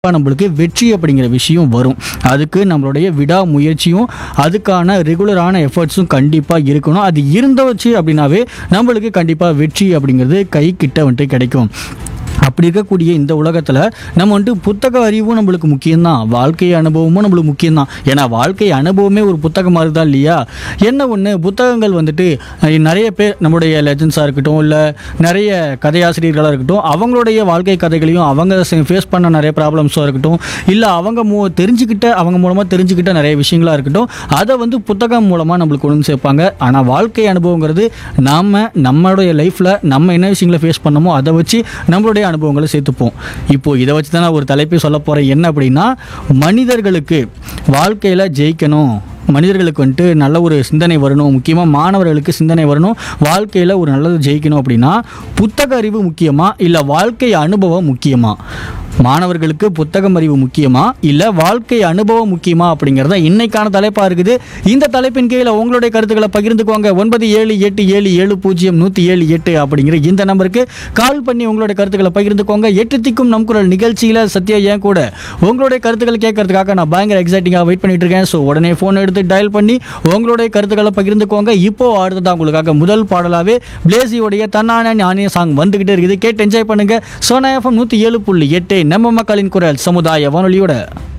கண்டிப்பாக நம்மளுக்கு வெற்றி அப்படிங்கிற விஷயம் வரும் அதுக்கு நம்மளுடைய விடாமுயற்சியும் அதுக்கான ரெகுலரான எஃபர்ட்ஸும் கண்டிப்பாக இருக்கணும் அது இருந்துச்சு அப்படின்னாவே நம்மளுக்கு கண்டிப்பாக வெற்றி அப்படிங்கிறது கை கிட்ட வந்துட்டு கிடைக்கும் அப்படி இருக்கக்கூடிய இந்த உலகத்தில் நம்ம வந்துட்டு புத்தக அறிவும் நம்மளுக்கு முக்கியம்தான் வாழ்க்கை அனுபவமும் நம்மளுக்கு முக்கியம்தான் ஏன்னா வாழ்க்கை அனுபவமே ஒரு புத்தகம் மாதிரி தான் இல்லையா என்ன ஒன்று புத்தகங்கள் வந்துட்டு அஹ், நிறைய பேர் நம்மளுடைய லெஜன்ஸாக இருக்கட்டும் இல்லை நிறைய கதையாசிரியர்களாக இருக்கட்டும் அவங்களுடைய வாழ்க்கை கதைகளையும் அவங்க ஃபேஸ் பண்ண நிறைய ப்ராப்ளம்ஸாக இருக்கட்டும் இல்லை அவங்க மூ தெரிஞ்சுக்கிட்ட அவங்க மூலமாக தெரிஞ்சுக்கிட்ட நிறைய விஷயங்களாக இருக்கட்டும் அதை வந்து புத்தகம் மூலமாக நம்மளுக்கு கொண்டு வந்து சேர்ப்பாங்க ஆனால் வாழ்க்கை அனுபவங்கிறது நாம் நம்மளுடைய லைஃப்பில் நம்ம என்ன விஷயங்களை ஃபேஸ் பண்ணமோ அதை வச்சு நம்மளுடைய அனுபவங்களை சேர்த்துப்போம் இப்போ இதை வச்சு தான் நான் ஒரு தலைப்பை சொல்ல போகிறேன் என்ன அப்படின்னா மனிதர்களுக்கு வாழ்க்கையில் ஜெயிக்கணும் மனிதர்களுக்கு வந்துட்டு நல்ல ஒரு சிந்தனை வரணும் முக்கியமாக மாணவர்களுக்கு சிந்தனை வரணும் வாழ்க்கையில் ஒரு நல்லது ஜெயிக்கணும் அப்படின்னா புத்தக அறிவு முக்கியமா இல்லை வாழ்க்கை அனுபவம் முக்கியமா மாணவர்களுக்கு புத்தகம் அறிவு முக்கியமா இல்லை வாழ்க்கை அனுபவம் முக்கியமா அப்படிங்கிறத இன்னைக்கான தலைப்பாக இருக்குது இந்த தலைப்பின் கீழே உங்களுடைய கருத்துக்களை பகிர்ந்துக்கோங்க ஒன்பது ஏழு எட்டு ஏழு ஏழு பூஜ்ஜியம் நூற்றி ஏழு எட்டு அப்படிங்கிற இந்த நம்பருக்கு கால் பண்ணி உங்களுடைய கருத்துக்களை பகிர்ந்துக்கோங்க எட்டு திக்கும் நம் குரல் நிகழ்ச்சியில் சத்யா ஏன் கூட உங்களுடைய கருத்துக்கள் கேட்கறதுக்காக நான் பயங்கர எக்ஸைட்டிங்காக வெயிட் பண்ணிட்டு இருக்கேன் ஸோ உடனே ஃபோன் எடுத்து டயல் பண்ணி உங்களுடைய கருத்துக்களை பகிர்ந்துக்கோங்க இப்போ அடுத்ததான் உங்களுக்காக முதல் பாடலாவே பிளேசியோடைய தன்னான ஞானிய சாங் வந்துகிட்டே இருக்குது கேட்டு என்ஜாய் பண்ணுங்க சோனா எஃப்எம் நூற்றி ஏழு புள்ளி எட்டு நம்ம மக்களின் குரல் சமுதாய வானொலியோட